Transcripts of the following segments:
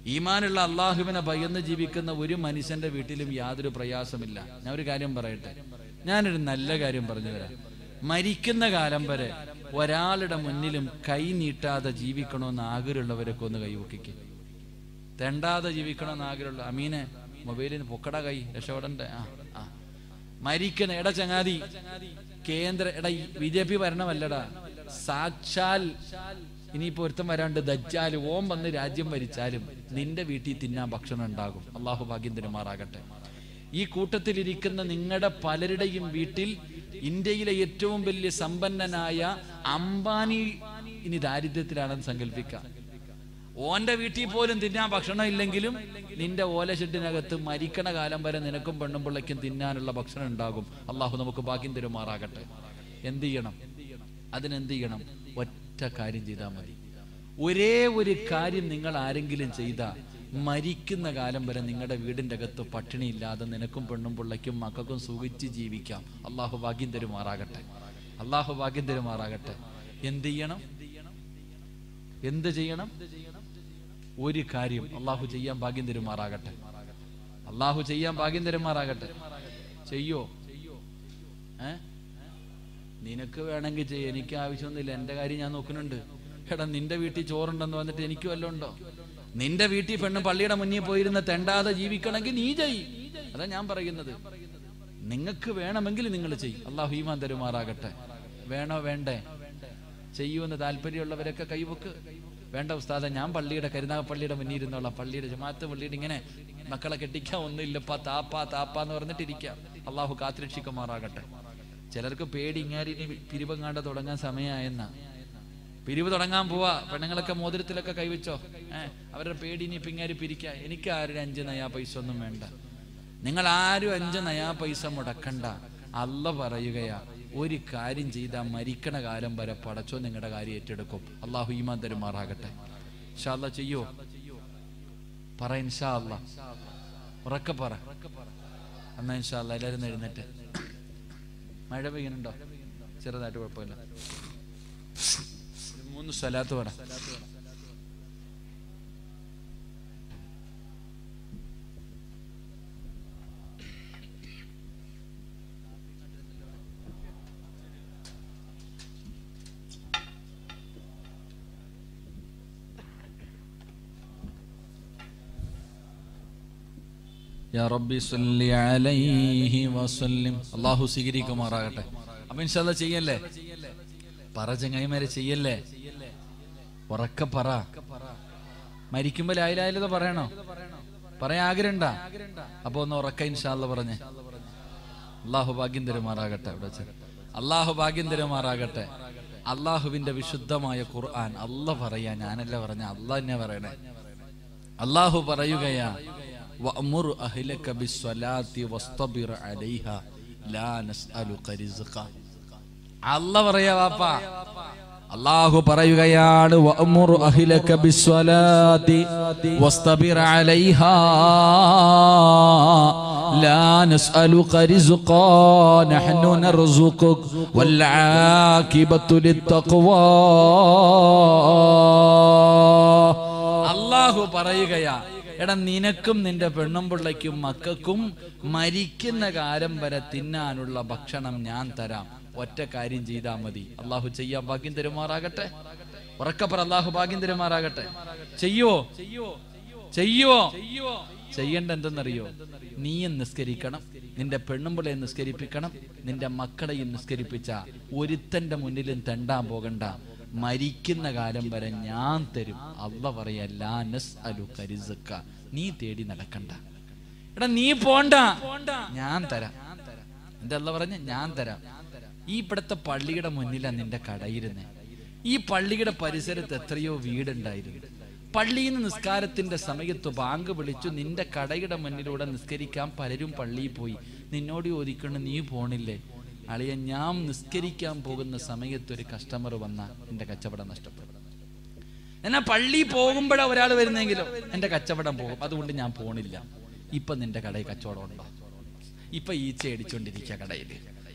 ഈമാനുള്ള അള്ളാഹുവിനെ ഭയന്ന് ജീവിക്കുന്ന ഒരു മനുഷ്യന്റെ വീട്ടിലും യാതൊരു പ്രയാസമില്ല ഞാൻ ഒരു കാര്യം പറയട്ടെ ഞാനൊരു നല്ല കാര്യം പറഞ്ഞു തരാം മരിക്കുന്ന കാലം വരെ ഒരാളുടെ മുന്നിലും കൈ നീട്ടാതെ ജീവിക്കണമെന്ന് ആഗ്രഹമുള്ളവരൊക്കെ ഒന്ന് കൈവക്കിക്ക് തെണ്ടാതെ ജീവിക്കണമെന്ന് ആഗ്രഹമുള്ള അമീനെ മൊബൈലിന് പൊക്കട കൈ രക്ഷപ്പെടണ്ടേ ആ ആ മരിക്കണ എടാ ചങ്ങാതി കേന്ദ്ര എടാ ബി ജെ പി ഭരണമല്ലടാ സാക്ഷാൽ ഇനിയിപ്പോ ഒരുത്തം വരാണ്ട് ദജ്ജാല് ഓം വന്ന് രാജ്യം ഭരിച്ചാലും നിന്റെ വീട്ടിൽ തിന്നാൻ ഭക്ഷണം ഉണ്ടാകും അള്ളാഹു ഭാഗ്യം തരുമാറാകട്ടെ ഈ കൂട്ടത്തിലിരിക്കുന്ന നിങ്ങളുടെ പലരുടെയും വീട്ടിൽ ഇന്ത്യയിലെ ഏറ്റവും വലിയ സമ്പന്നനായ അംബാനി ഇനി ദാരിദ്ര്യത്തിലാണെന്ന് സങ്കല്പിക്കാം ഓന്റെ വീട്ടിൽ പോലും തിന്നാൻ ഭക്ഷണം ഇല്ലെങ്കിലും നിന്റെ ഓല ഷെഡിനകത്ത് മരിക്കണ കാലം വരെ നിനക്കും പെണ്ണും പിള്ളയ്ക്കും തിന്നാനുള്ള ഭക്ഷണം ഉണ്ടാകും അള്ളാഹു നമുക്ക് ഭാഗ്യം തരുമാറാകട്ടെ എന്ത് ചെയ്യണം അതിനെന്ത് ചെയ്യണം ഒറ്റ കാര്യം ചെയ്താൽ മതി ഒരേ ഒരു കാര്യം നിങ്ങൾ ആരെങ്കിലും ചെയ്താൽ മരിക്കുന്ന കാലം വരെ നിങ്ങളുടെ വീടിന്റെ അകത്ത് പട്ടിണിയില്ലാതെ നിനക്കും പെണ്ണും പിള്ളയ്ക്കും മക്കൾക്കും സുഖിച്ച് ജീവിക്കാം അള്ളാഹു ഭാഗ്യം തരുമാറാകട്ടെ അള്ളാഹു ഭാഗ്യം തരുമാറാകട്ടെ എന്ത് ചെയ്യണം എന്ത് ചെയ്യണം ഒരു കാര്യം അള്ളാഹു ചെയ്യാൻ ഭാഗ്യം തരുമാറാകട്ടെ അള്ളാഹു ചെയ്യാൻ ഭാഗ്യം തരുമാറാകട്ടെ ചെയ്യോ ഏ നിനക്ക് വേണമെങ്കിൽ ചെയ്യ എനിക്ക് ആവശ്യമൊന്നുമില്ല എന്റെ കാര്യം ഞാൻ നോക്കുന്നുണ്ട് എടാ നിന്റെ വീട്ടിൽ ചോറുണ്ടെന്ന് വന്നിട്ട് എനിക്ക് വല്ലതും ഉണ്ടോ നിന്റെ വീട്ടിൽ പെണ്ണ് പള്ളിയുടെ മുന്നിൽ പോയിരുന്ന് തെണ്ടാതെ ജീവിക്കണമെങ്കിൽ നീ ചെയ് അതാ ഞാൻ പറയുന്നത് നിങ്ങൾക്ക് വേണമെങ്കിൽ നിങ്ങൾ ചെയ്യും അള്ളാഹു ഈമാൻ തരുമാറാകട്ടെ വേണോ വേണ്ടേ ചെയ്യുമെന്ന് താല്പര്യമുള്ളവരൊക്കെ കൈവക്ക് വേണ്ട ഉസ്താദ ഞാൻ പള്ളിയുടെ കരുനാഗപ്പള്ളിയുടെ മുന്നിൽ ഇരുന്നോളാം പള്ളിയുടെ ജമാഅത്ത് പള്ളിയുടെ ഇങ്ങനെ മക്കളെ കെട്ടിക്കാൻ ഒന്നുമില്ലപ്പാ താപ്പാ താപ്പാ എന്ന് പറഞ്ഞിട്ടിരിക്കാം അള്ളാഹു കാത്തിരക്ഷിക്കുമാറാകട്ടെ ചിലർക്ക് പേടി ഇങ്ങാരി ഇനി പിരിവങ്ങാണ്ട് തുടങ്ങാൻ സമയമായെന്നാ പിരിവ് തുടങ്ങാൻ പോവാ പെണ്ണുങ്ങളൊക്കെ മോതിരത്തിലൊക്കെ കൈവച്ചോ ഏഹ് അവരുടെ പേടി ഇനി പിങ്ങാരി പിരിക്ക എനിക്ക് ആരുടെ അഞ്ച് നയാ പൈസ ഒന്നും വേണ്ട നിങ്ങൾ ആരും അഞ്ച് നയാ പൈസ മുടക്കണ്ട അല്ല പറയുകയാ ഒരു കാര്യം ചെയ്താൽ മരിക്കണ കാലം വരെ പടച്ചോ നിങ്ങളുടെ കാര്യം ഏറ്റെടുക്കും അള്ളാഹു ഈമാൻ തരുമാറാകട്ടെ ഇൻഷാ അല്ലാ ചെയ്യോ പറ ഇൻഷാ അല്ലാ ഉറക്കെ പറ എന്നാ ഇൻഷാ അല്ലാ എല്ലാവരും എഴുന്നേറ്റ് മഴ പെയ്യുന്നുണ്ടോ ചെറുതായിട്ട് കുഴപ്പമില്ല ഒരു മൂന്ന് സ്ഥലത്ത് പറ യാ റബ്ബി സല്ലി അലൈഹി വസല്ലിം അല്ലാഹു സ്വീകരിക്കുമാറാകട്ടെ അപ്പൊ ഇൻഷാല്ല ചെയ്യല്ലേ പറ ചങ്ങായിമാരെ ചെയ്യല്ലേ ഉറക്കെ പറ മരിക്കുമ്പോ ലായിലായാലത് പറയണോ പറയാൻ ആഗ്രഹണ്ട അപ്പൊ ഒന്ന് ഉറക്ക ഇൻഷാല്ല പറഞ്ഞേ അള്ളാഹു ഭാഗ്യം തരുമാറാകട്ടെ ഇവിടെ വെച്ച്. അള്ളാഹു ഭാഗ്യം തരുമാറാകട്ടെ അള്ളാഹുവിന്റെ വിശുദ്ധമായ ഖുർആൻ അല്ല പറയാ ഞാനല്ല പറഞ്ഞ അല്ല തന്നെ പറയണേ അള്ളാഹു പറയുകയാ വഅ്മുർ അഹ്ലക ബിസ്സലാത്തി വസ്തബിർ അലൈഹ ലാ നസ്അലുക റിസ്ഖ അല്ല പറയാ വാപ്പ അള്ളാഹു പറയുകയാണ് വഅ്മുർ അഹ്ലക ബിസ്സലാത്തി വസ്തബിർ അലൈഹ ലാ നസ്അലുക റിസ്ഖ നഹ്നു നർസുഖുക വൽ ആകിബത്തു ലിത്തഖ്വാ അള്ളാഹു പറയുകയാ എടാ നിനക്കും നിന്റെ പെണ്ണും പിള്ളയ്ക്കും മക്കൾക്കും മരിക്കുന്ന കാലം വരെ തിന്നാനുള്ള ഭക്ഷണം ഞാൻ തരാം ഒറ്റ കാര്യം ചെയ്താൽ മതി അള്ളാഹു ചെയ്യാൻ ഭാഗ്യം തരുമാറാകട്ടെ ഉറക്കപ്പറ അള്ളാഹു ഭാഗ്യം തരുമാറാകട്ടെ ചെയ്യോ ചെയ്യോ ചെയ്യേണ്ട എന്തെന്നറിയോ നീയും നിസ്കരിക്കണം നിന്റെ പെണ്ണുമ്പിളയെ നിസ്കരിപ്പിക്കണം നിന്റെ മക്കളെയും നിസ്കരിപ്പിച്ച ഒരുത്തന്റെ മുന്നിലും തെണ്ടാൻ പോകണ്ട മരിക്കുന്ന കാലം വരെ ഞാൻ തരും അല്ല പറയല്ല അലു കരിസക്ക നീ തേടി നടക്കണ്ട എടാ നീ പോണ്ട ഞാൻ തരാം എന്താ അല്ല പറഞ്ഞ ഞാൻ തരാം ഈ ഇവിടുത്തെ പള്ളിയുടെ മുന്നിലാണ് നിന്റെ കടയിരുന്നേ ഈ പള്ളിയുടെ പരിസരത്ത് എത്രയോ വീടുണ്ടായിരുന്നു പള്ളിയിൽ നിന്ന് നിസ്കാരത്തിന്റെ സമയത്ത് ബാങ്ക് വിളിച്ചു നിന്റെ കടയുടെ മുന്നിലൂടെ നിസ്കരിക്കാൻ പലരും പള്ളിയിൽ പോയി നിന്നോട് ചോദിക്കണം നീ പോണില്ലേ അളിയ ഞാൻ നിസ്കരിക്കാൻ പോകുന്ന സമയത്ത് ഒരു കസ്റ്റമർ വന്ന എന്റെ കച്ചവടം നഷ്ടപ്പെടും എന്നാ പള്ളി പോകുമ്പോഴാ ഒരാൾ വരുന്നെങ്കിലോ എന്റെ കച്ചവടം പോകും അതുകൊണ്ട് ഞാൻ പോണില്ല ഇപ്പൊ നിന്റെ കടയിൽ കച്ചവടം ഉണ്ടോ ഇപ്പൊ ഈച്ച അടിച്ചോണ്ടിരിക്കുക കടയിൽ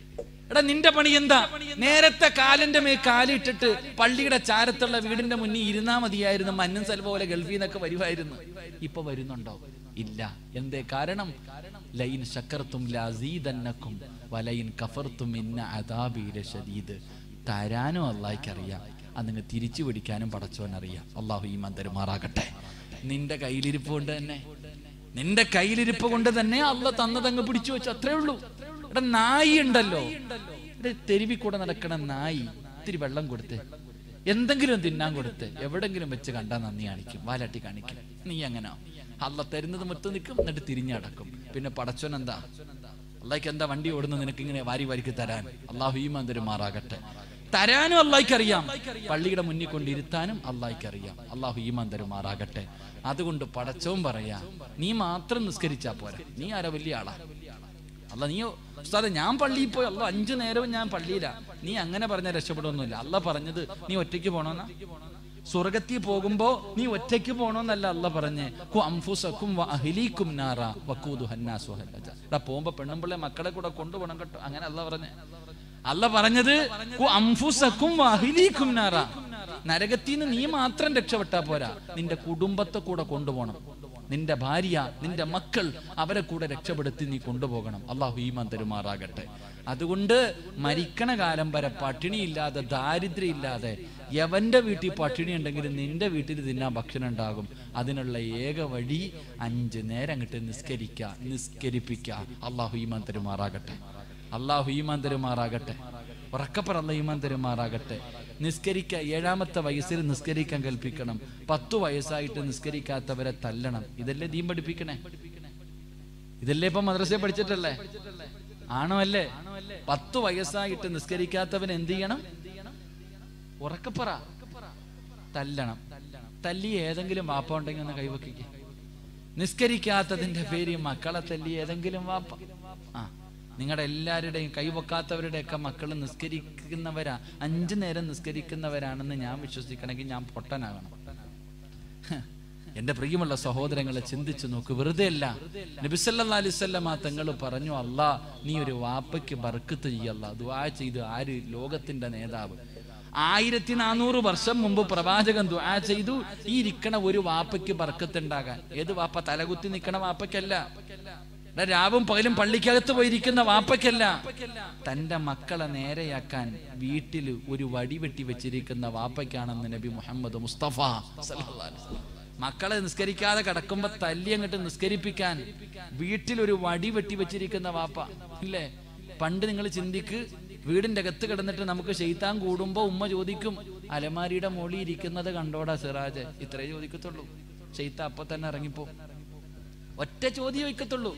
എടാ നിന്റെ പണി എന്താ നേരത്തെ കാലിന്റെ മേ കാലിട്ടിട്ട് പള്ളിയുടെ ചാരത്തുള്ള വീടിന്റെ മുന്നിൽ ഇരുന്നാ മതിയായിരുന്നു മഞ്ഞൻ സെൽവ പോലെ ഗൾഫിൽ നിന്നൊക്കെ വരുമായിരുന്നു ഇപ്പൊ വരുന്നുണ്ടോ ഇല്ല എന്തേ കാരണം ലൈൻ ശക്കർത്തും ലസീദന്നക്കും വലയിൻ കഫർത്തും ഇന്ന അദാബീര ഷദീദ് തരാനും അള്ളാഹിക്കറിയാം അത് നിങ്ങൾ തിരിച്ചു പിടിക്കാനും പടച്ചോനറിയാം അള്ളാഹു ഈ മന്ദരുമാറാകട്ടെ നിന്റെ കയ്യിലിരിപ്പ് കൊണ്ട് തന്നെ നിന്റെ കയ്യിലിരിപ്പ് കൊണ്ട് തന്നെ അള്ള തന്നതങ്ങ് പിടിച്ചു വെച്ചു അത്രേ ഉള്ളൂ ഇവിടെ നായി ഉണ്ടല്ലോ ഇവിടെ തെരുവി കൂടെ നടക്കണ നായി ഇത്തിരി വെള്ളം കൊടുത്ത് എന്തെങ്കിലും തിന്നാൻ കൊടുത്ത് എവിടെങ്കിലും വെച്ച് കണ്ടാൽ നന്ദി കാണിക്കും വാലാട്ടി കാണിക്കും നീ അങ്ങനെ അള്ള തരുന്നത് മൊത്തം നിൽക്കും എന്നിട്ട് തിരിഞ്ഞടക്കും പിന്നെ പടച്ചോൻ എന്താ അള്ളാഹിക്ക് എന്താ വണ്ടി ഓടുന്നത് നിനക്ക് ഇങ്ങനെ വാരി വാരിക്ക് തരാൻ അള്ളാഹു ഈ മന്ദിരമാറാകട്ടെ തരാനും അള്ളാഹിക്ക് അറിയാം പള്ളിയുടെ മുന്നിൽ കൊണ്ടിരുത്താനും അള്ളാഹിക്ക് അറിയാം അള്ളാഹു ഈ മന്ദിരമാറാകട്ടെ അതുകൊണ്ട് പടച്ചവും പറയാ നീ മാത്രം നിസ്കരിച്ചാ പോരാ നീ ആരാ വലിയ ആളാ അല്ല നീ ഉസ്താദെ ഞാൻ പള്ളിയിൽ പോയി അല്ല അഞ്ചു നേരവും ഞാൻ പള്ളിയിലാ നീ അങ്ങനെ പറഞ്ഞ രക്ഷപ്പെടുമൊന്നുമില്ല അല്ല പറഞ്ഞത് നീ ഒറ്റയ്ക്ക് പോണോന്നാ സ്വർഗത്തിൽ പോകുമ്പോ നീ ഒറ്റയ്ക്ക് പോണോന്നല്ല അല്ല പറഞ്ഞേ കു അംഫുസക്കും വ അഹ്ലീക്കും നാറ വഖൂദുഹ അന്നാസു വൽഹജ. എടാ പോകുമ്പോ പെണ്ണുമ്പിള്ളെ മക്കളെ കൂടെ കൊണ്ടുപോകണം കേട്ടോ അങ്ങനെ അല്ല പറഞ്ഞേ അല്ല പറഞ്ഞത് കു അംഫുസക്കും വ അഹ്ലീക്കും നാറ നരകത്തിൽ നിന്ന് നീ മാത്രം രക്ഷപ്പെട്ടാ പോരാ നിന്റെ കുടുംബത്തെ കൂടെ കൊണ്ടുപോകണം നിന്റെ ഭാര്യ നിന്റെ മക്കൾ അവരെ കൂടെ രക്ഷപ്പെടുത്തി നീ കൊണ്ടുപോകണം അള്ളാഹു ഈമാൻ തരുമാറാകട്ടെ അതുകൊണ്ട് മരിക്കണ കാലം വരെ പട്ടിണിയില്ലാതെ ദാരിദ്ര്യം ഇല്ലാതെ യവന്റെ വീട്ടിൽ പട്ടിണി ഉണ്ടെങ്കിൽ നിന്റെ വീട്ടിൽ തിന്നാൻ ഭക്ഷണം ഉണ്ടാകും അതിനുള്ള ഏക വഴി അഞ്ച് നേരം അങ്ങോട്ട് നിസ്കരിക്കുക നിസ്കരിപ്പിക്കുക അള്ളാഹു ഈമാൻ തരുമാറാകട്ടെ അള്ളാഹു ഈമാൻ തരുമാറാകട്ടെ ഉറക്കപ്പറ അല്ല ഈമാൻ തരുമാറാകട്ടെ നിസ്കരിക്കുക ഏഴാമത്തെ വയസ്സിൽ നിസ്കരിക്കാൻ കൽപ്പിക്കണം പത്തു വയസ്സായിട്ട് നിസ്കരിക്കാത്തവരെ തല്ലണം ഇതല്ലേ ദീൻ പഠിപ്പിക്കണേ ഇതല്ലേ ഇപ്പൊ മദ്രസയെ പഠിച്ചിട്ടല്ലേ ആണോ അല്ലേ പത്തു വയസ്സായിട്ട് നിസ്കരിക്കാത്തവൻ എന്ത് ചെയ്യണം ഉറക്കപ്പറ തല്ലണം തല്ലി ഏതെങ്കിലും വാപ്പ ഉണ്ടെങ്കിൽ ഒന്ന് കൈവക്കിക്ക് നിസ്കരിക്കാത്തതിന്റെ പേര് മക്കളെ തല്ലി ഏതെങ്കിലും വാപ്പ ആ നിങ്ങളുടെ എല്ലാവരുടെയും കൈവക്കാത്തവരുടെയൊക്കെ മക്കൾ നിസ്കരിക്കുന്നവരാ അഞ്ചു നേരം നിസ്കരിക്കുന്നവരാണെന്ന് ഞാൻ വിശ്വസിക്കണമെങ്കിൽ ഞാൻ പൊട്ടനാകണം എന്റെ പ്രിയമുള്ള സഹോദരങ്ങളെ ചിന്തിച്ചു നോക്ക് വെറുതെ അല്ല നബിസല്ലാ അലിസ്വല്ലമ തങ്ങൾ പറഞ്ഞു അല്ലാ നീ ഒരു വാപ്പയ്ക്ക് ബർക്കത്ത് ചെയ്യല്ല ദുആ ചെയ്ത് ആര് ലോകത്തിന്റെ നേതാവ് ആയിരത്തി നാനൂറ് വർഷം മുമ്പ് പ്രവാചകൻ ദുആ ചെയ്തു ഈ ഇരിക്കണ ഒരു വാപ്പയ്ക്ക് ബർക്കത്തുണ്ടാകാൻ ഏത് വാപ്പ തലകുത്തി നിൽക്കണ വാപ്പയ്ക്കല്ല എടാ, രാവും പകലും പള്ളിക്കകത്ത് പോയിരിക്കുന്ന വാപ്പയ്ക്കല്ല തന്റെ മക്കളെ നേരെയാക്കാൻ വീട്ടിൽ ഒരു വടി വെട്ടി വെച്ചിരിക്കുന്ന വാപ്പയ്ക്കാണെന്ന് നബി മുഹമ്മദ് മുസ്തഫ സല്ലല്ലാഹു അലൈഹി വസല്ലം. മക്കളെ നിസ്കരിക്കാതെ കിടക്കുമ്പോ തല്ലി അങ്ങോട്ട് നിസ്കരിപ്പിക്കാൻ വീട്ടിൽ ഒരു വടി വെട്ടി വെച്ചിരിക്കുന്ന വാപ്പ ഇല്ലേ പണ്ട് നിങ്ങൾ ചിന്തിക്ക് വീടിന്റെ അകത്ത് കിടന്നിട്ട് നമുക്ക് ചെയ്ത്താൻ കൂടുമ്പോ ഉമ്മ ചോദിക്കും അലമാരിയുടെ മോളി ഇരിക്കുന്നത് കണ്ടോടാ സിറാജ് ഇത്രേ ചോദിക്കത്തുള്ളൂ ചെയ്ത്ത അപ്പൊ തന്നെ ഇറങ്ങിപ്പോ ഒറ്റ ചോദ്യം വയ്ക്കത്തുള്ളൂ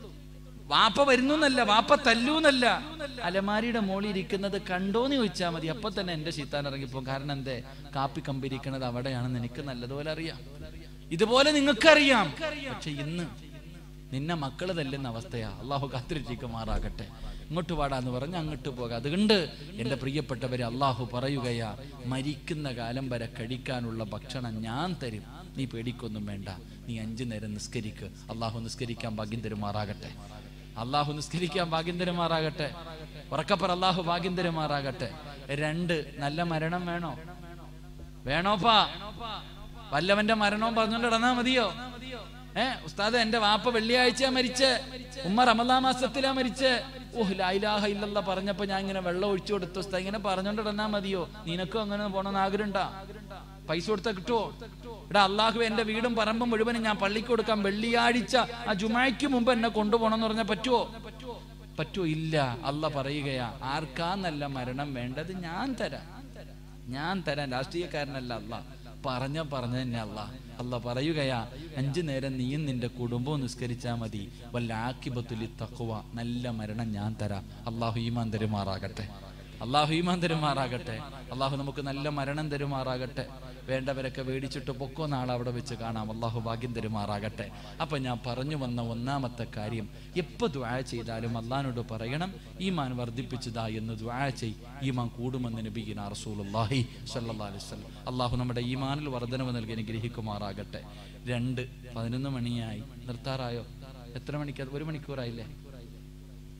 വാപ്പ വരുന്നു എന്നല്ല വാപ്പ തല്ലൂന്നല്ല അലമാരിയുടെ മോളിൽ ഇരിക്കുന്നത് കണ്ടോന്ന് ചോദിച്ചാൽ മതി അപ്പൊ തന്നെ എന്റെ ശീത്താൻ ഇറങ്ങിപ്പോ കാരണം എന്തേ കാപ്പി കമ്പിരിക്കുന്നത് അവിടെയാണെന്ന് എനിക്ക് നല്ലതുപോലെ അറിയാം ഇതുപോലെ നിങ്ങൾക്കറിയാം പക്ഷെ ഇന്ന് നിന്നെ മക്കള് തല്ലുന്ന അവസ്ഥയാ അള്ളാഹു കാത്തിരിക്കുമാറാകട്ടെ ഇങ്ങോട്ട് പാടാന്ന് പറഞ്ഞ് അങ്ങോട്ട് പോകാം അതുകൊണ്ട് എൻ്റെ പ്രിയപ്പെട്ടവരെ അള്ളാഹു പറയുകയാ മരിക്കുന്ന കാലം വരെ കഴിക്കാനുള്ള ഭക്ഷണം ഞാൻ തരും നീ പേടിക്കൊന്നും വേണ്ട നീ അഞ്ചു നേരം നിസ്കരിക്ക് അള്ളാഹു നിസ്കരിക്കാൻ ഭാഗ്യം തരുമാറാകട്ടെ അള്ളാഹു നിസ്കരിക്കാൻ ഭാഗ്യം തരുമാറാകട്ടെ ഉറക്കപ്പറ അള്ളാഹു ഭാഗ്യം തരുമാറാകട്ടെ രണ്ട് നല്ല മരണം വേണോ വേണോപ്പാ വല്ലവന്റെ മരണവും പറഞ്ഞോണ്ട് ഇടന്നാ മതിയോ ഏ ഉസ്താദ് എന്റെ വാപ്പ വെള്ളിയാഴ്ച മരിച്ച് ഉമ്മ റമദാ മാസത്തിലാ മരിച്ച് ഓഹ് ലായിലാഹ ഇല്ലല്ല പറഞ്ഞപ്പോ ഞാൻ ഇങ്ങനെ വെള്ളം ഒഴിച്ചു കൊടുത്തു ഉസ്താദ് ഇങ്ങനെ പറഞ്ഞോണ്ട് ഇടന്നാ മതിയോ നിനക്കും അങ്ങനെ പോണെന്ന് ആഗ്രഹണ്ടാ പൈസ കൊടുത്താൽ കിട്ടുവോ എടാ അള്ളാഹു എന്റെ വീടും പറമ്പും മുഴുവനും ഞാൻ പള്ളിക്ക് കൊടുക്കാം വെള്ളിയാഴ്ച ആ ജുമായ്ക്ക് മുമ്പ് എന്നെ കൊണ്ടുപോകണം എന്ന് പറഞ്ഞാൽ പറ്റുവോ പറ്റുമോ ഇല്ല അല്ല പറയുകയാ ആർക്കാ നല്ല മരണം വേണ്ടത് ഞാൻ തരാം ഞാൻ തരാൻ രാഷ്ട്രീയക്കാരനല്ല അല്ല പറഞ്ഞ പറഞ്ഞ തന്നെ അല്ല അല്ല പറയുകയാ അഞ്ചു നേരം നീയും നിന്റെ കുടുംബവും നിസ്കരിച്ചാ മതി വല്ല ആക്കിബത്തുലി തക്കുവ നല്ല മരണം ഞാൻ തരാം അള്ളാഹു ഈമാൻ തരുമാറാകട്ടെ അള്ളാഹു ഈമാൻ തരുമാറാകട്ടെ അള്ളാഹു നമുക്ക് നല്ല മരണം തരുമാറാകട്ടെ വേണ്ടവരൊക്കെ മേടിച്ചിട്ട് പൊക്കോ നാളെ അവിടെ വെച്ച് കാണാം അള്ളാഹു ഭാഗ്യം തരുമാറാകട്ടെ അപ്പൊ ഞാൻ പറഞ്ഞു വന്ന ഒന്നാമത്തെ കാര്യം എപ്പോ ദ്വാ ചെയ്താലും അള്ളഹാനോട് പറയണം ഈമാൻ വർദ്ധിപ്പിച്ചതാ എന്ന് ദ്വാ ചെയ് ഈമാൻ കൂടുമെന്ന് നബിഗിന റസൂലുള്ളാഹി സ്വല്ലല്ലാഹി അലൈഹി വസല്ലം അള്ളാഹു നമ്മുടെ ഈമാനിൽ വർധനവ് നൽകി അനുഗ്രഹിക്കുമാറാകട്ടെ രണ്ട് പതിനൊന്ന് മണിയായി നിർത്താറായോ എത്ര മണിക്ക് ഒരു മണിക്കൂറായില്ലേ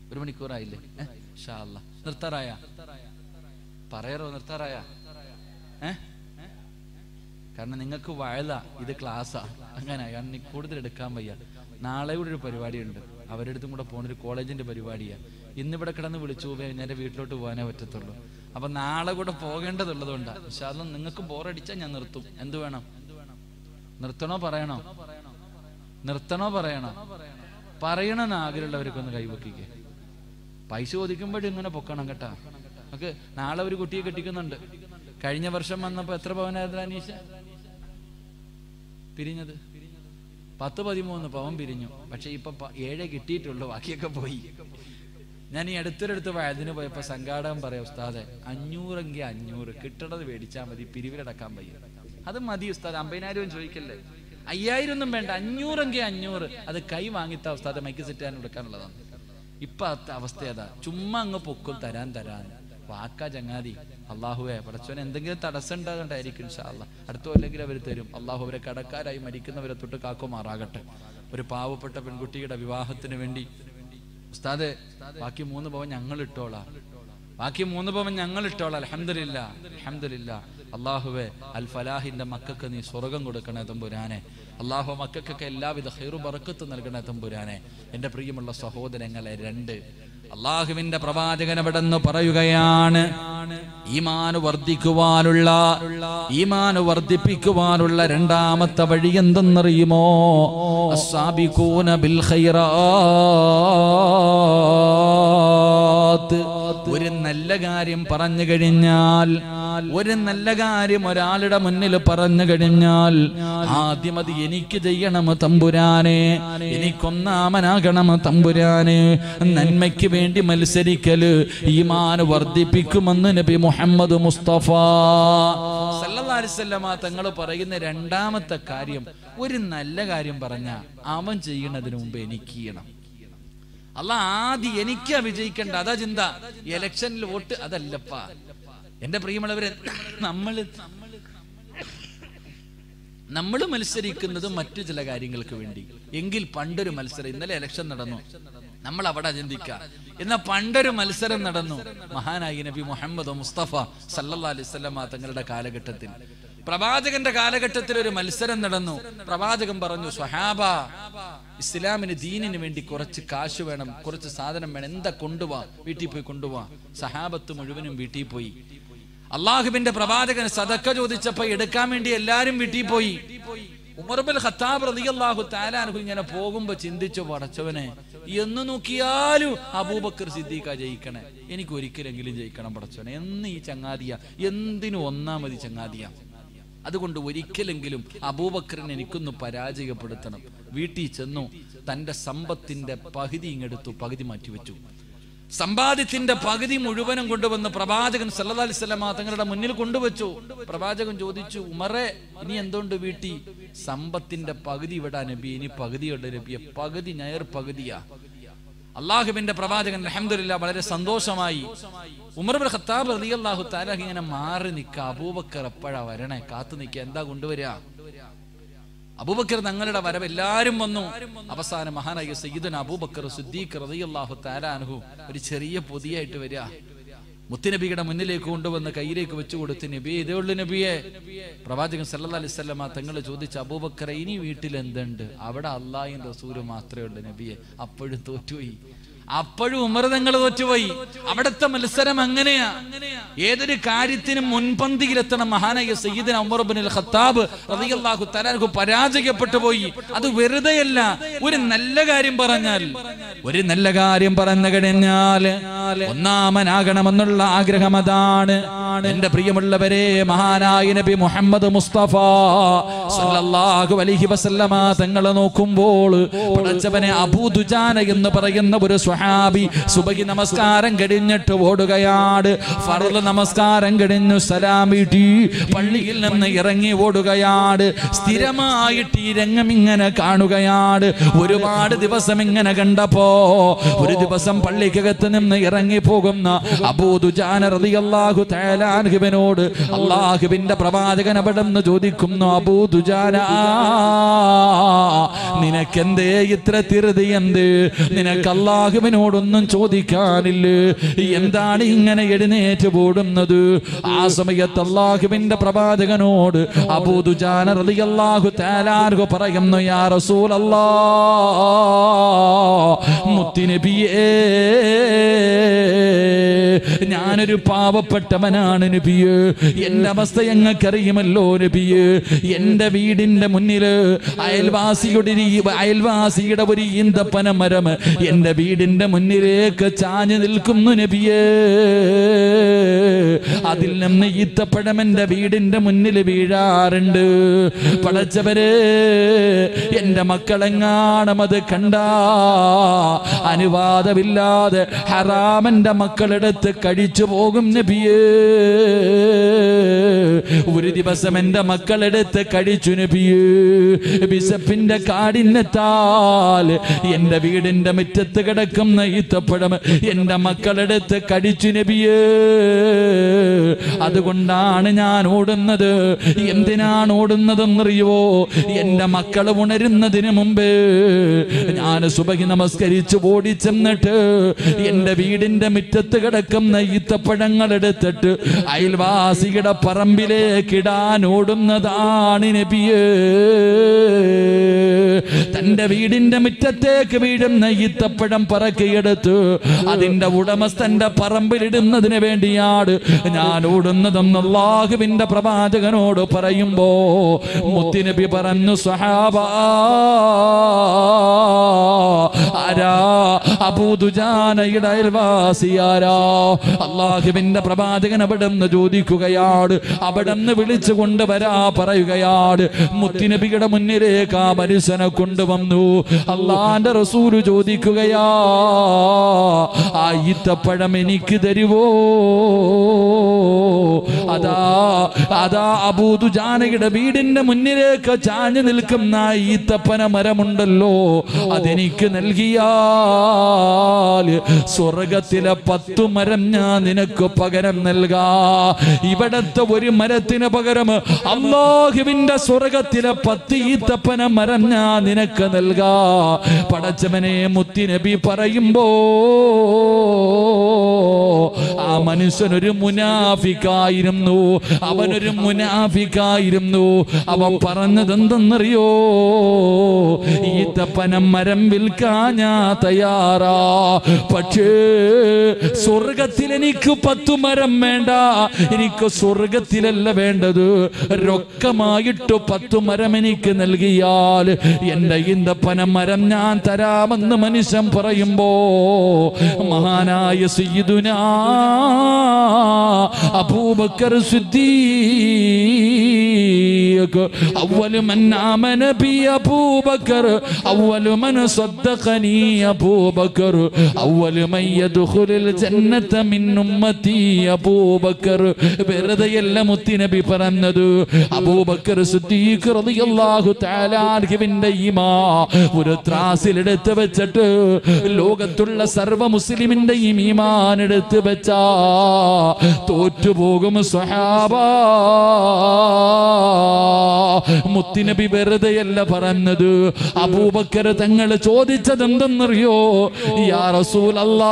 ഒരു മണിക്കൂറായില്ലേ ഏഹ് ഷാ അല്ല നിർത്താറായ പറയറോ നിർത്താറായ ഏ കാരണം നിങ്ങൾക്ക് വയല ഇത് ക്ലാസ്സാ അങ്ങനെ കാരണം നീ കൂടുതൽ എടുക്കാൻ വയ്യ നാളെ കൂടെ ഒരു പരിപാടിയുണ്ട് അവരുടെ അടുത്തും കൂടെ പോകുന്ന ഒരു കോളേജിന്റെ പരിപാടിയാണ് ഇന്നിവിടെ കിടന്ന് വിളിച്ചു പോയി നേരെ വീട്ടിലോട്ട് പോകാനേ പറ്റത്തുള്ളൂ അപ്പൊ നാളെ കൂടെ പോകേണ്ടതുള്ളതുകൊണ്ടാണ് പക്ഷെ അതൊന്നും നിങ്ങൾക്ക് ബോറടിച്ചാൽ ഞാൻ നിർത്തും എന്ത് വേണം നിർത്തണോ പറയണോ നിർത്തണോ പറയണോ പറയണമെന്ന് ആഗ്രഹമുള്ളവർക്കൊന്ന് കൈവക്കിക്കേ പൈസ ചോദിക്കുമ്പോഴും ഇങ്ങനെ പൊക്കണം കേട്ടാ നമുക്ക് നാളെ ഒരു കുട്ടിയെ കെട്ടിക്കുന്നുണ്ട് കഴിഞ്ഞ വർഷം വന്നപ്പോ എത്ര പവനായിരുന്നു അനീഷ പിരിഞ്ഞത് പത്ത് പതിമൂന്ന് പവൻ പിരിഞ്ഞു പക്ഷെ ഇപ്പൊ പ- ഏഴേ കിട്ടിയിട്ടുള്ളൂ ബാക്കിയൊക്കെ പോയി ഞാൻ ഈ അടുത്തൊരിടത്ത് വയതിന് പോയപ്പോ സംഘാടകം പറയാം ഉസ്താദെ അഞ്ഞൂറെങ്കിൽ അഞ്ഞൂറ് കിട്ടണത് മേടിച്ചാൽ മതി പിരിവിലടക്കാൻ വയ്യ അത് മതി ഉസ്താദ് അമ്പതിനായിരം ചോദിക്കല്ലേ അയ്യായിരം ഒന്നും വേണ്ട അഞ്ഞൂറെങ്കിൽ അഞ്ഞൂറ് അത് കൈ വാങ്ങിത്ത ഉസ്താദ് മൈക്ക് സെറ്റ് ചെയ്യാൻ കൊടുക്കാനുള്ളതാണ് ഇപ്പൊ അത്ത അവസ്ഥ അതാ ചുമ്മാ അങ്ങ് പൊക്കും തരാൻ തരാൻ വാക്കാ ചങ്ങാതി അള്ളാഹുവെ പടച്ചോനെ എന്തെങ്കിലും തടസ്സം ഉണ്ടാകണ്ടായിരിക്കും ഇൻഷാല്ല അടുത്ത കൊല്ലെങ്കിൽ അവർ തരും അള്ളാഹു അവരെ കടക്കാരായി മരിക്കുന്നവരെ തൊട്ട് കാക്കുമാറാകട്ടെ ഒരു പാവപ്പെട്ട പെൺകുട്ടിയുടെ വിവാഹത്തിന് വേണ്ടി ഉസ്താദെ ബാക്കി മൂന്ന് പവൻ ഞങ്ങൾ ഇട്ടോളാം ബാക്കി മൂന്ന് പവൻ ഞങ്ങൾ ഇട്ടോളാം അലഹമില്ല അലഹമില്ല അള്ളാഹുവെ അൽ ഫലാഹിന്റെ മക്കൾക്ക് നീ സ്വർഗം കൊടുക്കണേ തമ്പുരാനെ അള്ളാഹു മക്കൾക്കൊക്കെ എല്ലാവിധ ഹൈറു ബറക്കത്ത് നൽകണേ തമ്പുരാനെ എന്റെ പ്രിയമുള്ള സഹോദരങ്ങളെ രണ്ട് അള്ളാഹുവിന്റെ പ്രവാചകൻ അവിടെ നിന്ന് പറയുകയാണ് ഈമാന് വർദ്ധിക്കുവാനുള്ള ഈമാന് വർദ്ധിപ്പിക്കുവാനുള്ള രണ്ടാമത്തെ വഴി എന്തെന്നറിയുമോ അസ്സാബിക്കൂന ബിൽ ഖൈറാത്ത് ഒരു നല്ല കാര്യം പറഞ്ഞു കഴിഞ്ഞാൽ ഒരു നല്ല കാര്യം ഒരാളുടെ മുന്നിൽ പറഞ്ഞു കഴിഞ്ഞാൽ ആദ്യം അത് എനിക്ക് ചെയ്യണം തമ്പുരാനെ എനിക്കൊന്നാമനാകണം തമ്പുരാനെ നന്മയ്ക്ക് വേണ്ടി മത്സരിക്കല് ഈമാൻ വർദ്ധിപ്പിക്കുമെന്ന് നബി മുഹമ്മദ് മുസ്തഫ സല്ലല്ലാഹു അലൈഹി വസല്ലമ തങ്ങൾ പറയുന്ന രണ്ടാമത്തെ കാര്യം ഒരു നല്ല കാര്യം പറഞ്ഞ അവൻ ചെയ്യുന്നതിന് മുമ്പ് എനിക്ക് ചെയ്യണം അല്ല ആദ്യം എനിക്കാ വിജയിക്കേണ്ട അതാ ചിന്ത ഇലക്ഷനിൽ വോട്ട് അതല്ലപ്പാ എന്റെ പ്രിയമുള്ളവരെ നമ്മള് നമ്മൾ മത്സരിക്കുന്നത് മറ്റു ചില കാര്യങ്ങൾക്ക് വേണ്ടി എങ്കിൽ പണ്ടൊരു മത്സരം ഇന്നലെ ഇലക്ഷൻ നടന്നു നമ്മൾ അവിടെ ചിന്തിക്ക എന്നാ പണ്ടൊരു മത്സരം നടന്നു മഹാനായി നബി മുഹമ്മദ് മുസ്തഫ സല്ലല്ലാഹു അലൈഹി വസല്ലമ തങ്ങളുടെ കാലഘട്ടത്തിൽ പ്രവാചകന്റെ കാലഘട്ടത്തിൽ ഒരു മത്സരം നടന്നു പ്രവാചകൻ പറഞ്ഞു സ്വഹാബ ഇസ്ലാമിന് ദീനിന് വേണ്ടി കുറച്ച് കാശ് വേണം കുറച്ച് സാധനം വേണം എന്താ കൊണ്ടുപോവാ വീട്ടിൽ പോയി കൊണ്ടുപോവാ സഹാബത്ത് മുഴുവനും വീട്ടിൽ പോയി അള്ളാഹുബിന്റെ പ്രവാചകൻ സദക്ക ചോദിച്ചപ്പോ എടുക്കാൻ വേണ്ടി എല്ലാരും വീട്ടിൽ പോയി ഉമർബൽ ഖത്താബ് റളിയല്ലാഹു തആലാഹു ഇങ്ങനെ പോകുമ്പോ ചിന്തിച്ചു പടച്ചവനെ എന്ന് നോക്കിയാലും അബൂബക്കർ സിദ്ദീഖ ജയിക്കണേ എനിക്ക് ഒരിക്കലെങ്കിലും ജയിക്കണം പടച്ചവനെ എന്ന് ഈ ചങ്ങാതിയ എന്തിനു ഒന്നാമതി ചങ്ങാതിയ അതുകൊണ്ട് ഒരിക്കലെങ്കിലും അബൂബക്കറിനെ എനിക്കൊന്ന് പരാജയപ്പെടുത്തണം വീട്ടിൽ ചെന്നു തന്റെ സമ്പത്തിന്റെ പകുതി ഇങ്ങെടുത്തു പകുതി മാറ്റിവെച്ചു സമ്പാദ്യത്തിന്റെ പകുതി മുഴുവനും കൊണ്ടുവന്ന് പ്രവാചകൻ സല്ലല്ലാഹു അലൈഹി വസല്ലമ തങ്ങളുടെ മുന്നിൽ കൊണ്ടുവച്ചു പ്രവാചകൻ ചോദിച്ചു ഉമറെ ഇനി എന്തുകൊണ്ട് വീട്ടി സമ്പത്തിന്റെ പകുതി വിടാ നബി ഇനി പകുതിയുണ്ട് നബിയെ പകുതി ഞയർ പകുതിയാ അള്ളാഹുബിന്റെ പ്രവാചകൻ അൽഹംദുലില്ലാ വളരെ സന്തോഷമായി ഉമർ ബിൻ ഖത്താബ് റളിയല്ലാഹു തആല ഇങ്ങനെ മാറി നിൽക്ക അബൂബക്കർ എപ്പോഴാ വരണേ കാത്തു നിൽക്കുക എന്താ കൊണ്ടുവരിക അബൂബക്കർ തങ്ങളുടെ വരവ് എല്ലാരും വന്നു അവസാനം മഹാനായ സയ്യിദുൻ അബൂബക്കർ സിദ്ദീഖ് റളിയല്ലാഹു തആല അൻഹു ഒരു ചെറിയ പൊതിയായിട്ട് വരിക മുത്തുനബിയുടെ മുന്നിലേക്ക് കൊണ്ടുവന്ന് കയ്യിലേക്ക് വെച്ചു കൊടുത്ത് നബി ഇതേ ഉള്ളു നബിയെ പ്രവാചകൻ സല്ലല്ലാഹു അലൈഹി വസല്ലമ തങ്ങൾ ചോദിച്ച അബൂബക്കറെ ഇനി വീട്ടിൽ എന്തുണ്ട് അവിടെ അള്ളാഹിൻ റസൂല് മാത്രമേ ഉള്ളൂ നബിയെ അപ്പോഴും തോറ്റുപോയി അപ്പോഴും ഉമർ തങ്ങൾ തോറ്റുപോയി അവിടുത്തെ മത്സരം അങ്ങനെയാ ഏതൊരു കാര്യത്തിനും മുൻപന്തിയിലെത്തണം മഹാനായ സയ്യിദിന ഉമർ ബിൻ ഖത്താബ് റളിയല്ലാഹു തആലാഹു പരാജയപ്പെട്ടു പോയി അത് വെറുതെയല്ല ഒരു നല്ല കാര്യം പറഞ്ഞാൽ ഒരു നല്ല കാര്യം പറഞ്ഞു കഴിഞ്ഞാൽ ഒന്നാമനാകണമെന്നുള്ള ആഗ്രഹം അതാണ് എന്റെ പ്രിയമുള്ളവരെ മഹാനായ നബി മുഹമ്മദ് മുസ്തഫ സല്ലല്ലാഹു അലൈഹി വസല്ലമ തങ്ങളെ നോക്കുമ്പോൾ പടച്ചവനെ അബൂദുജാന എന്ന് പറയുന്ന ഒരു സ്വഹാബി സുബഹി നമസ്കാരം കഴിഞ്ഞിട്ട് ഓടുകയാണ് ഫർള് നമസ്കാരം കഴിഞ്ഞു സലാം വീട്ടി പള്ളിയിൽ നിന്ന് ഇറങ്ങി ഓടുകയാണ് സ്ഥിരമായിട്ട് ഈ രംഗം ഇങ്ങനെ കാണുകയാണ് ഒരുപാട് ദിവസം ഇങ്ങനെ കണ്ടപ്പോ ഒരു ദിവസം പള്ളിക്കകത്ത് നിന്ന് ഇറങ്ങി പോകുന്ന അബൂദുജാന റളിയല്ലാഹു തആല അൻഹുവിനോട് അള്ളാഹുവിന്റെ പ്രവാചകൻ അവിടെ നിന്ന് ചോദിക്കുന്നു അബൂദുജാന നിനക്കെന്തേ ഇത്ര തിരുതി എന്ത് നിനക്ക് അള്ളാഹുവിനോടൊന്നും ചോദിക്കാനില്ലേ എന്താണ് ഇങ്ങനെ എഴുന്നേറ്റ് പോടുന്നത് ആ സമയത്ത് അള്ളാഹുവിന്റെ പ്രവാചകനോട് അബൂദുജാന റളിയല്ലാഹു തആലാർഹു പറയുന്നു യാ റസൂലല്ലാ മുത്തിനബിയേ ഞാനൊരു പാവപ്പെട്ടവനാണ് നബിയേ എന്റെ അവസ്ഥ ഞങ്ങൾക്കറിയുമല്ലോ നബിയേ എന്റെ വീടിന്റെ മുന്നില് അയൽവാസിയുടെ ഒരു ഈ- അയൽവാസിയുടെ ഒരു ഈന്തപ്പന മരം എന്റെ വീടിന്റെ മുന്നിലേക്ക് ചാഞ്ഞു നിൽക്കുന്നു നബിയേ അതിൽ നിന്ന് ഈത്തപ്പഴം എന്റെ വീടിന്റെ മുന്നിൽ വീഴാറുണ്ട് പടച്ചവരെ എന്റെ മക്കളെങ്ങാണം അത് കണ്ട അനുവാദമില്ലാതെ ഹറാമന്റെ മക്കളെടുത്ത് കഴിച്ചു പോകും നബിയേ ഒരു ദിവസം എന്റെ മക്കളെടുത്ത് കഴിച്ചു നബിയേ ബിസപ്പിന്റെ കാടിനെത്താൽ എന്റെ വീടിന്റെ മുറ്റത്ത് കിടക്കുന്ന ഈത്തപ്പഴം എന്റെ മക്കളെടുത്ത് കടിച്ചു നബിയേ അതുകൊണ്ടാണ് ഞാൻ ഓടുന്നത് എന്തിനാണ് ഓടുന്നതെന്നറിയുവോ എന്റെ മക്കൾ ഉണരുന്നതിന് മുമ്പ് ഞാൻ സുബഹി നമസ്കരിച്ച് ഓടിച്ചെന്നിട്ട് എന്റെ വീടിന്റെ മുറ്റത്ത് കിടക്കുന്ന ഈത്തപ്പഴങ്ങൾ എടുത്തിട്ട് അയൽവാസിയുടെ പറമ്പിലേക്ക് ഇടാൻ ഓടുന്നതാണ് നബിയേ തന്റെ വീടിന്റെ മുറ്റത്തേക്ക് വീഴുന്ന ഈത്തപ്പഴം പറക്കിയെടുത്ത് അതിന്റെ ഉടമസ്ഥന്റെ പറമ്പിലിടുന്നതിന് വേണ്ടിയാണ് ഞാൻ ഓടുന്നതെന്ന് അള്ളാഹുവിന്റെ പ്രവാചകനോട് പറയുമ്പോ മുത്തിനബി പറഞ്ഞു സഹാബ ആരാ അബൂദുജാനയുടെ അയൽവാസിയാരാ അള്ളാഹുവിന്റെ പ്രവാചകൻ അവിടുന്ന് ചോദിക്കുകയാണ് അവിടുന്ന് വിളിച്ചു കൊണ്ടുവരാ പറയുകയാണ് മുത്തിനബിയുടെ മുന്നിലേക്ക് ആ മനുഷ്യനെ കൊണ്ടുവന്നു അള്ളാന്റെ റസൂല് ചോദിക്കുകയാ ആ ഈത്തപ്പഴം എനിക്ക് തരുവോ അതാ അതാ അബൂദു ജാനകിയുടെ വീടിന്റെ മുന്നിലേക്ക് ചാഞ്ഞു നിൽക്കുന്ന ആ ഈത്തപ്പന മരമുണ്ടല്ലോ അതെനിക്ക് നൽകിയാൽ സ്വർഗത്തിലെ പത്തു മരം ഞാൻ നിനക്ക് പകരം നൽകാ ഇവിടത്തെ ഒരു മരത്തിന് പകരം അള്ളാഹുവിന്റെ സ്വർഗത്തിലെ പത്ത് ഈത്തപ്പന മരം ഞാൻ നിനക്ക് നൽകാ പടച്ചവനെ മുത്തിനബി പറയുമ്പോ ആ മനുഷ്യൻ ഒരു മുനാഫിക്കായിരുന്നു അവനൊരു മുനാഫിക്കായിരുന്നു അവൻ പറഞ്ഞത് എന്തെന്നറിയോ ഈത്തപ്പനം മരം വിൽക്കാൻ ഞാൻ തയ്യാറാ പക്ഷേ സ്വർഗത്തിൽ എനിക്ക് പത്തു മരം വേണ്ട എനിക്ക് സ്വർഗത്തിലല്ല വേണ്ടത് രൊക്കമായിട്ട് പത്തു മരം എനിക്ക് നൽകിയാൽ എന്റെ ഈന്തപ്പനം മരം ഞാൻ തരാമെന്ന് മനുഷ്യൻ പറയുമ്പോ മഹാനായ സയ്യിദുനാ അബൂബക്കർ സിദ്ദീഖ് أول من آمن بي أبو بكر أول من صدقني أبو بكر أول من يدخل الجنة من أمتي أبو بكر വെറുതെയല്ല മുത്തിനബി പറഞ്ഞത് അബൂബക്കർ സിദ്ദീഖ് റളിയല്ലാഹു തആല അൻഹുവിന്റെ ഈമാ ഒരു ത്രാസിലെടുത്ത് വെച്ചിട്ട് ലോകത്തുള്ള സർവ്വ മുസ്ലിമിന്റെയും ഈമാൻ എടുത്ത് വെച്ചാ തോറ്റുപോകും സ്വഹാബാ മുത്തിനബി വെറുതെയല്ല പറഞ്ഞത് അബൂബക്കർ തങ്ങൾ ചോദിച്ചത് എന്തെന്നറിയോ യാ റസൂലല്ലാ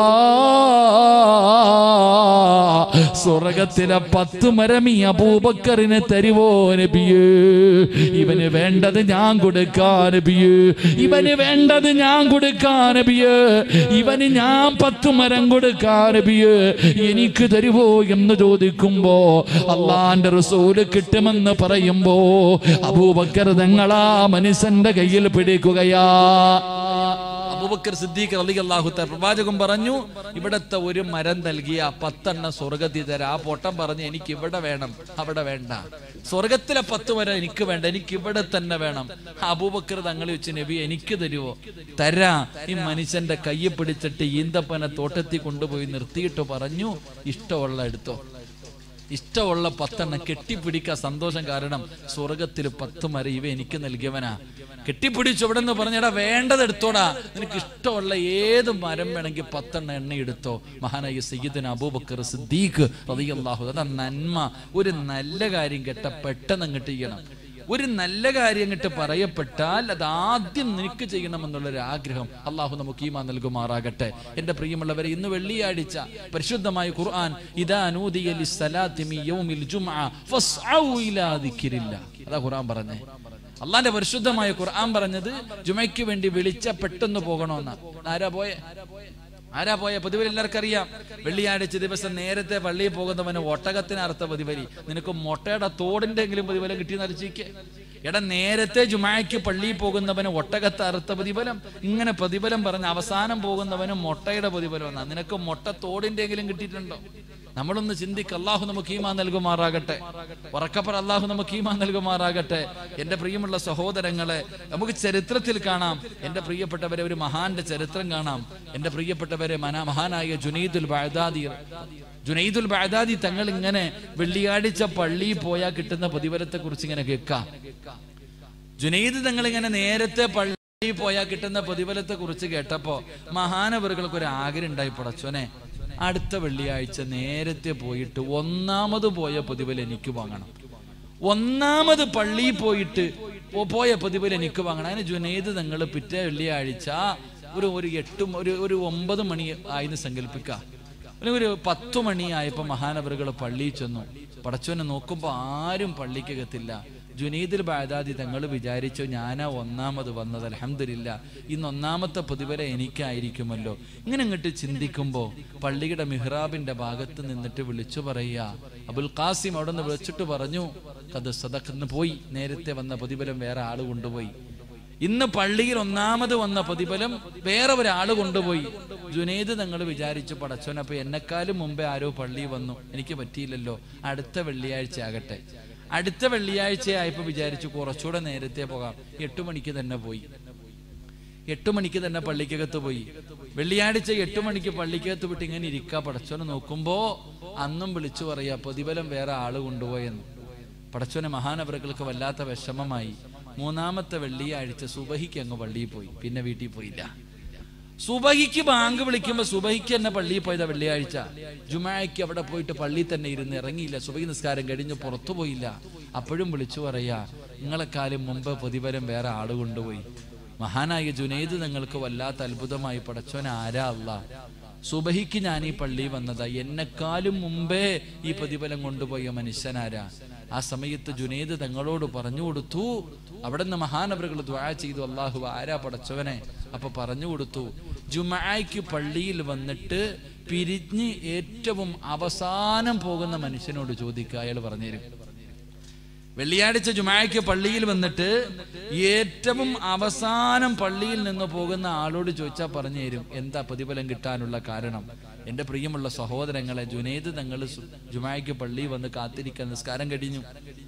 സ്വർഗത്തിലെ പത്ത് മരം ഈ അബൂബക്കറിന് തരുവോ നബിയേ ഇവന് വേണ്ടത് ഞാൻ കൊടുക്കാൻ നബിയേ ഇവന് വേണ്ടത് ഞാൻ കൊടുക്കാൻ നബിയേ ഇവന് ഞാൻ പത്ത് മരം കൊടുക്കാൻ നബിയേ എനിക്ക് തരുവോ എന്ന് ചോദിക്കുമ്പോ അള്ളാന്റെ റസൂല് കിട്ടുമെന്ന് പറയുമ്പോ അബൂബക്കർ തങ്ങളാ മനുഷ്യന്റെ കയ്യിൽ പിടിക്കുകയാ അബൂബക്കർ സിദ്ദീഖ് റളിയല്ലാഹു തആല പ്രവാചകൻ പറഞ്ഞു ഇവിടത്തെ ഒരു മരം നൽകിയ പത്തെണ്ണം സ്വർഗത്തിൽ തരാ ആ പൊട്ടം പറഞ്ഞു എനിക്ക് ഇവിടെ വേണം അവിടെ വേണ്ട സ്വർഗത്തിലെ പത്ത് മരം എനിക്ക് വേണ്ട എനിക്ക് ഇവിടെ തന്നെ വേണം അബൂബക്കർ തങ്ങൾ വെച്ച് നബി എനിക്ക് തരുവോ തരാ ഈ മനുഷ്യന്റെ കയ്യെ പിടിച്ചിട്ട് ഈന്തപ്പന തോട്ടത്തിൽ കൊണ്ടുപോയി നിർത്തിയിട്ട് പറഞ്ഞു ഇഷ്ടമുള്ള എടുത്തോ ഇഷ്ടമുള്ള പത്തെണ്ണം കെട്ടിപ്പിടിക്കാൻ സന്തോഷം കാരണം സ്വർഗത്തിൽ പത്ത് മരം ഇവ എനിക്ക് നൽകിയവനാ കെട്ടിപ്പിടിച്ചു ഇവിടെ നിന്ന് പറഞ്ഞടാ വേണ്ടത് എടുത്തോടാ നിനക്ക് ഇഷ്ടമുള്ള ഏത് മരം വേണമെങ്കിൽ പത്തെണ്ണം എണ്ണ എടുത്തോ മഹാനായ സയ്യിദിന് അബൂബക്കർ സിദ്ദീഖ് റളിയല്ലാഹു അതാ നന്മ ഒരു നല്ല കാര്യം കേട്ട പെട്ടെന്ന് അങ്ങോട്ട് ചെയ്യണം ഒരു നല്ല കാര്യം ഇങ്ങോട്ട് പറയപ്പെട്ടാൽ അത് ആദ്യം നിനക്ക് ചെയ്യണമെന്നുള്ളൊരു ആഗ്രഹം അള്ളാഹു നമുക്ക് ഈമാ നൽകുമാറാകട്ടെ എന്റെ പ്രിയമുള്ളവരെ ഇന്ന് വെള്ളിയാഴ്ച പരിശുദ്ധമായ ഖുർആൻ ഇദാ നൂദിയ ലിസ്സലാത്തി മിൻ യൗമിൽ ജുംഅ ഫസ്ഔ ഇലാ ദിക്രില്ലാ അതാ ഖുർആൻ പറഞ്ഞേ അള്ളാന്റെ പരിശുദ്ധമായ ഖുർആൻ പറഞ്ഞത് ജുമയ്ക്ക് വേണ്ടി വിളിച്ച പെട്ടെന്ന് പോകണമെന്ന ആരാ പോയെ ആരാ പോയ പൊതുവിൽ എല്ലാവർക്കും അറിയാം വെള്ളിയാഴ്ച ദിവസം നേരത്തെ പള്ളിയിൽ പോകുന്നവന് ഒട്ടകത്തിന് അർത്ഥ പ്രതിഫലി നിനക്ക് മുട്ടയുടെ തോടിന്റെ എങ്കിലും പ്രതിഫലം കിട്ടി നരച്ചിക്ക് എടാ നേരത്തെ ജുമായ്ക്ക് പള്ളിയിൽ പോകുന്നവന് ഒട്ടകത്തെ അർത്ഥ പ്രതിഫലം ഇങ്ങനെ പ്രതിഫലം പറഞ്ഞ് അവസാനം പോകുന്നവന് മുട്ടയുടെ പ്രതിഫലം എന്നാ നിനക്ക് മുട്ട തോടിന്റെ എങ്കിലും കിട്ടിയിട്ടുണ്ടോ നമ്മളൊന്ന് ചിന്തിക്ക് അള്ളാഹു നമുക്ക് ഈമാ നൽകുമാറാകട്ടെ ഉറക്കപ്പറ അള്ളാഹു നമുക്ക് ഈമാ നൽകുമാറാകട്ടെ എന്റെ പ്രിയമുള്ള സഹോദരങ്ങളെ നമുക്ക് ചരിത്രത്തിൽ കാണാം എന്റെ പ്രിയപ്പെട്ടവരെ ഒരു മഹാന്റെ ചരിത്രം കാണാം എന്റെ പ്രിയപ്പെട്ടവരെ മന മഹാനായ ജുനൈദുൽ ബാദാദി ജുനൈദുൽ ബാദാദി തങ്ങൾ ഇങ്ങനെ വെള്ളിയാഴ്ച പള്ളിയിൽ പോയാൽ കിട്ടുന്ന പ്രതിഫലത്തെ കുറിച്ച് ഇങ്ങനെ കേൾക്കാം ജുനൈദ് തങ്ങൾ ഇങ്ങനെ നേരത്തെ പള്ളിയിൽ പോയാൽ കിട്ടുന്ന പ്രതിഫലത്തെ കുറിച്ച് കേട്ടപ്പോ മഹാനവറുകൾക്ക് ഒരു ആഗ്രഹം ഉണ്ടായി പടച്ചോനെ അടുത്ത വെള്ളിയാഴ്ച നേരത്തെ പോയിട്ട് ഒന്നാമത് പോയ പ്രതിഫലം എനിക്ക് വാങ്ങണം ഒന്നാമത് പള്ളിയിൽ പോയിട്ട് പോ- പോയ പ്രതിഫലം എനിക്ക് വാങ്ങണം അതിന് ജുനൈദ് തങ്ങൾ പിറ്റേ വെള്ളിയാഴ്ച ഒരു ഒരു എട്ട് മ- ഒരു ഒരു ഒമ്പത് മണി ആയിന്ന് സങ്കല്പിക്കുക അല്ലെങ്കിൽ ഒരു പത്തു മണിയായപ്പോ മഹാനവറുകൾ പള്ളിയിൽ ചെന്നു പടച്ചോനെ നോക്കുമ്പോ ആരും പള്ളിക്കകത്തില്ല ജുനീദിൽ ബാദാദി തങ്ങൾ വിചാരിച്ചു ഞാനാ ഒന്നാമത് വന്നത് അലഹമില്ല ഇന്ന് ഒന്നാമത്തെ പ്രതിഫലം എനിക്കായിരിക്കുമല്ലോ ഇങ്ങനെ ഇങ്ങോട്ട് ചിന്തിക്കുമ്പോ പള്ളിയുടെ മിഹ്റാബിന്റെ ഭാഗത്ത് നിന്നിട്ട് വിളിച്ചു പറയുക അബുൽ ഖാസിം അവിടെ നിന്ന് വിളിച്ചിട്ട് പറഞ്ഞു കത് സദഖന്ന് പോയി നേരത്തെ വന്ന പ്രതിഫലം വേറെ ആള് കൊണ്ടുപോയി ഇന്ന് പള്ളിയിൽ ഒന്നാമത് വന്ന പ്രതിഫലം വേറെ ഒരാൾ കൊണ്ടുപോയി ജുനൈദ് തങ്ങൾ വിചാരിച്ചു പടച്ചോൻ അപ്പൊ എന്നെക്കാളും മുമ്പേ ആരോ പള്ളി വന്നു എനിക്ക് പറ്റിയില്ലല്ലോ അടുത്ത വെള്ളിയാഴ്ച ആകട്ടെ അടുത്ത വെള്ളിയാഴ്ച ആയപ്പോ വിചാരിച്ചു കുറച്ചുകൂടെ നേരത്തെ പോകാം എട്ടു മണിക്ക് തന്നെ പോയി എട്ടു മണിക്ക് തന്നെ പള്ളിക്കകത്ത് പോയി വെള്ളിയാഴ്ച എട്ടു മണിക്ക് പള്ളിക്കകത്ത് വിട്ട് ഇങ്ങനെ ഇരിക്കാ പടച്ചോനെ നോക്കുമ്പോ അന്നും വിളിച്ചു പറയാ പ്രതിഫലം വേറെ ആള് കൊണ്ടുപോയെന്ന് പടച്ചോനെ മഹാനവറുകൾക്ക് വല്ലാത്ത വിഷമമായി മൂന്നാമത്തെ വെള്ളിയാഴ്ച സുബഹിക്ക് അങ്ങ് പള്ളിയിൽ പോയി പിന്നെ വീട്ടിൽ പോയില്ല സുബഹിക്ക് ബാങ്ക് വിളിക്കുമ്പോ സുബഹിക്ക് തന്നെ പള്ളിയിൽ പോയതാ വെള്ളിയാഴ്ച ജുമായ്ക്ക് അവിടെ പോയിട്ട് പള്ളിയിൽ തന്നെ ഇരുന്ന് ഇറങ്ങിയില്ല സുബഹി നിസ്കാരം കഴിഞ്ഞ് പുറത്തു പോയില്ല അപ്പോഴും വിളിച്ചു പറയാ നിങ്ങളെക്കാലം മുമ്പ് പ്രതിഫലം വേറെ ആള് കൊണ്ടുപോയി മഹാനായ ജുനൈദ് നിങ്ങൾക്ക് വല്ലാത്ത അത്ഭുതമായി പടച്ചോൻ ആരാ അല്ല സുബഹിക്ക് ഞാൻ ഈ പള്ളി വന്നതാ എന്നെക്കാളും മുമ്പേ ഈ പ്രതിഫലം കൊണ്ടുപോയ മനുഷ്യനാരാ ആ സമയത്ത് ജുനൈദ് തങ്ങളോട് പറഞ്ഞു കൊടുത്തു അവിടെ നിന്ന് മഹാനവറുകൾ ദ്വാ ചെയ്തു അള്ളാഹു ആരാ പടച്ചവനെ അപ്പൊ പറഞ്ഞു കൊടുത്തു ജുമായ്ക്ക് പള്ളിയിൽ വന്നിട്ട് പിരിഞ്ഞ് ഏറ്റവും അവസാനം പോകുന്ന മനുഷ്യനോട് ചോദിക്കുക അയാൾ പറഞ്ഞുതരും വെള്ളിയാഴ്ച ജുമായ്ക്ക് പള്ളിയിൽ വന്നിട്ട് ഏറ്റവും അവസാനം പള്ളിയിൽ നിന്ന് പോകുന്ന ആളോട് ചോദിച്ചാൽ പറഞ്ഞു തരും എന്താ പ്രതിഫലം കിട്ടാനുള്ള കാരണം എന്റെ പ്രിയമുള്ള സഹോദരങ്ങളെ ജുനൈദ് തങ്ങൾ ജുമായ്ക്ക് പള്ളിയിൽ വന്ന് കാത്തിരിക്കാൻ നിസ്കാരം കഴിഞ്ഞു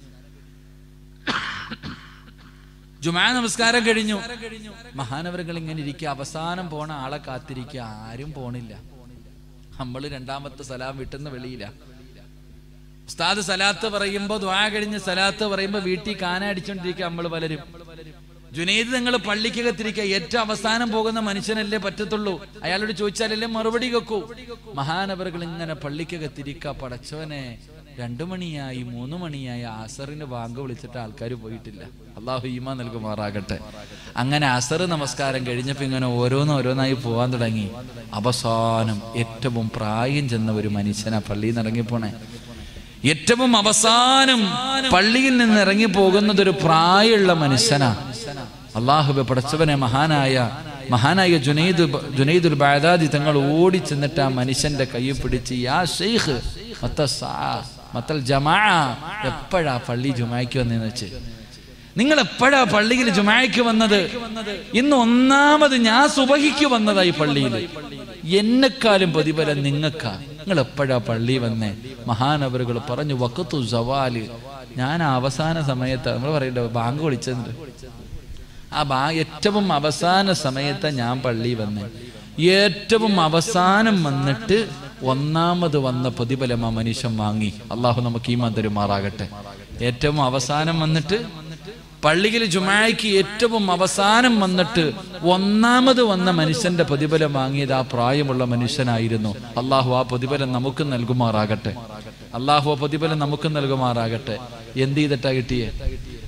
ജുമാ നമസ്കാരം കഴിഞ്ഞു മഹാനവറുകൾ ഇങ്ങനെ ഇരിക്കുക അവസാനം പോണ ആളെ കാത്തിരിക്കുക ആരും പോണില്ല നമ്മൾ രണ്ടാമത്തെ സലാം വിട്ടുന്ന വെളിയില്ല ഉസ്താദ് സലാത്ത് പറയുമ്പോ ദ്വാ കഴിഞ്ഞ് സലാത്ത് പറയുമ്പോ വീട്ടിൽ കാന അടിച്ചോണ്ടിരിക്കുക നമ്മൾ പലരും ജുനൈദ് നിങ്ങൾ പള്ളിക്കകത്തിരിക്കുക ഏറ്റവും അവസാനം പോകുന്ന മനുഷ്യനല്ലേ പറ്റത്തുള്ളൂ അയാളോട് ചോദിച്ചാലല്ലേ മറുപടി വെക്കൂ മഹാനവറുകൾ ഇങ്ങനെ പള്ളിക്കകത്തിരിക്കുക പടച്ചവനെ രണ്ടു മണിയായി മൂന്ന് മണിയായി ആസറിന് ബാങ്ക് വിളിച്ചിട്ട് ആൾക്കാർ പോയിട്ടില്ല അള്ളാഹു ഈമ നൽകുമാറാകട്ടെ അങ്ങനെ അസർ നമസ്കാരം കഴിഞ്ഞപ്പോ ഇങ്ങനെ ഓരോന്ന് ഓരോന്നായി പോവാൻ തുടങ്ങി അവസാനം ഏറ്റവും പ്രായം ചെന്ന ഒരു മനുഷ്യനാ പള്ളിയിൽ നിന്ന് ഇറങ്ങിപ്പോണേ ഏറ്റവും അവസാനം പള്ളിയിൽ നിന്ന് ഇറങ്ങി പോകുന്നത് ഒരു പ്രായമുള്ള മനുഷ്യനാ അള്ളാഹുബെ പടച്ചവനെ മഹാനായ മഹാനായ ജുനൈദ് ജുനൈദുൽ ബാദാദി തങ്ങൾ ഓടി ചെന്നിട്ട് ആ മനുഷ്യന്റെ കൈ പിടിച്ച് യാ ഷെയ്ഖ് മത്ത സാ മത്തൽ ജമാ എപ്പോഴാ പള്ളി ജുമായ്ക്ക് വന്നതെന്ന് വെച്ച് നിങ്ങൾ എപ്പോഴാ പള്ളിയിൽ ജുമായ്ക്ക് വന്നത് ഇന്ന് ഒന്നാമത് ഞാൻ സുബഹിക്ക് വന്നതായി പള്ളിയിൽ എന്നെക്കാളും പ്രതിഫലം നിങ്ങൾക്കാ നിങ്ങൾ എപ്പോഴാ പള്ളി വന്നേ മഹാനവറുകൾ പറഞ്ഞു വക്കത്തു സവാല് ഞാൻ ആ അവസാന സമയത്ത് നമ്മൾ പറയണ്ടോ ബാങ്ക് വിളിച്ചത് ആ ബാ ഏറ്റവും അവസാന സമയത്ത് ഞാൻ പള്ളി വന്നേ ഏറ്റവും അവസാനം വന്നിട്ട് ഒന്നാമത് വന്ന പ്രതിഫലം ആ മനുഷ്യൻ വാങ്ങി അള്ളാഹു നമുക്ക് ഈ മന്ദരുമാറാകട്ടെ ഏറ്റവും അവസാനം വന്നിട്ട് പള്ളിയിൽ ജുമായ്ക്ക് ഏറ്റവും അവസാനം വന്നിട്ട് ഒന്നാമത് വന്ന മനുഷ്യന്റെ പ്രതിഫലം വാങ്ങിയത് ആ പ്രായമുള്ള മനുഷ്യനായിരുന്നു അള്ളാഹു ആ പ്രതിഫലം നമുക്ക് നൽകുമാറാകട്ടെ അള്ളാഹു ആ പ്രതിഫലം നമുക്ക് നൽകുമാറാകട്ടെ എന്ത് ചെയ്തിട്ടാ കിട്ടിയേ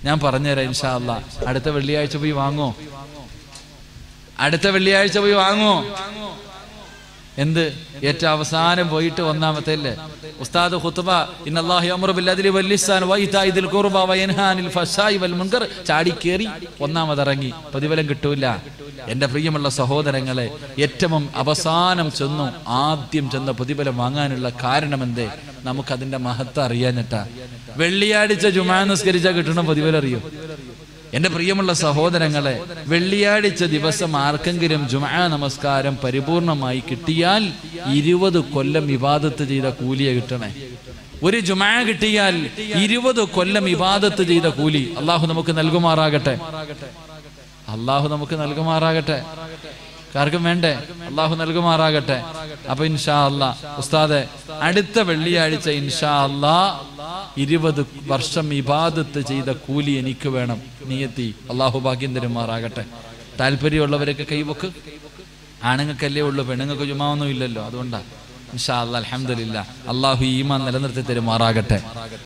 ഞാൻ പറഞ്ഞുതരാം ഇൻഷാ അല്ലാ അടുത്ത വെള്ളിയാഴ്ച പോയി വാങ്ങോ അടുത്ത വെള്ളിയാഴ്ച പോയി വാങ്ങോ എന്ത് ഏറ്റവും അവസാനം പോയിട്ട് ഒന്നാമത്തെ അല്ലേ ഉസ്താദ് ഖുത്ബ ഇന്നല്ലാഹു യഅ്മുറു ബിൽ അദ്ലി വൽ ഇഹ്സാൻ വഇതാഇ ദിൽ ഖുർബ വയൻഹാ അനിൽ ഫഹ്ശാഇ വൽ മുൻകർ ചാടി കേറി ഒന്നാമത് ഇറങ്ങി പ്രതിഫലം കിട്ടൂല എന്റെ പ്രിയമുള്ള സഹോദരങ്ങളെ ഏറ്റവും അവസാനം ചെന്നു ആദ്യം ചെന്ന പ്രതിഫലം വാങ്ങാനുള്ള കാരണം എന്തേ നമുക്കതിന്റെ മഹത്വം അറിയാഞ്ഞിട്ടാ വെള്ളിയാഴ്ച ജുമാ നിസ്കരിച്ചാൽ കിട്ടണ പ്രതിഫലം അറിയോ എന്റെ പ്രിയമുള്ള സഹോദരങ്ങളെ വെള്ളിയാഴ്ച ദിവസം ആർക്കെങ്കിലും ജുമാ നമസ്കാരം പരിപൂർണമായി കിട്ടിയാൽ ഇരുപത് കൊല്ലം ഇബാദത്ത് ചെയ്ത കൂലിയെ കിട്ടണേ ഒരു ജുമാ കിട്ടിയാൽ ഇരുപത് കൊല്ലം ഇബാദത്ത് ചെയ്ത കൂലി അള്ളാഹു നമുക്ക് നൽകുമാറാകട്ടെ അള്ളാഹു നമുക്ക് നൽകുമാറാകട്ടെ ആർക്കും വേണ്ടേ അള്ളാഹു നൽകുമാറാകട്ടെ അപ്പൊ ഇൻഷാ അല്ലാ ഉസ്താദെ അടുത്ത വെള്ളിയാഴ്ച ഇൻഷാ അല്ലാ ഇരുപത് വർഷം ഇബാദത്ത് ചെയ്ത കൂലി എനിക്ക് വേണം നീയത്തി അള്ളാഹു ഭാഗ്യം തരുമാറാകട്ടെ താല്പര്യമുള്ളവരൊക്കെ കൈവക്ക് ആണുങ്ങൾക്കല്ലേ ഉള്ളൂ പെണ്ണുങ്ങൾക്ക് ചുമ്മാവൊന്നും ഇല്ലല്ലോ അതുകൊണ്ടാ ഇൻഷാ അല്ലാ അലഹമില്ല അള്ളാഹു ഈമാൻ നിലനിർത്തി തരുമാറാകട്ടെ